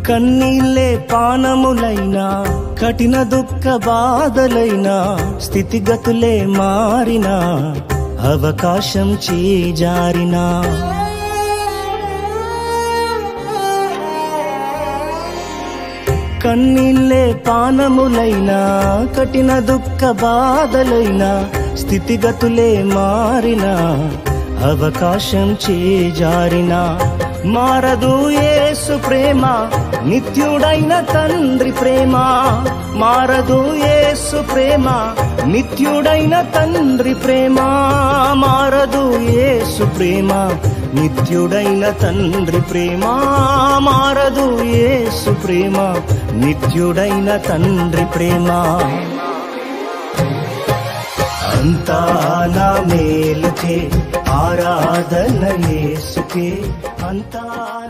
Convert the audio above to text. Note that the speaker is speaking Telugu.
కన్నీళ్ళే పానములైనా కఠిన దుఃఖ బాధలైనా స్థితిగతులే మారినా అవకాశం చేజారినా కన్నీళ్ళే పానములైనా కఠిన దుఃఖ బాధలైనా స్థితిగతులే మారినా అవకాశం చేజారినా మారదు యేసు ప్రేమ నిత్యుడైన తండ్రి ప్రేమ మారదు యేసు ప్రేమ నిత్యుడైన తండ్రి ప్రేమ మారదు యేసు ప్రేమ నిత్యుడైన తండ్రి ప్రేమ మారదు యేసు ప్రేమ నిత్యుడైన తండ్రి ప్రేమ అంతా నా మేలుకే ఆరాధన యేసుకే అంతా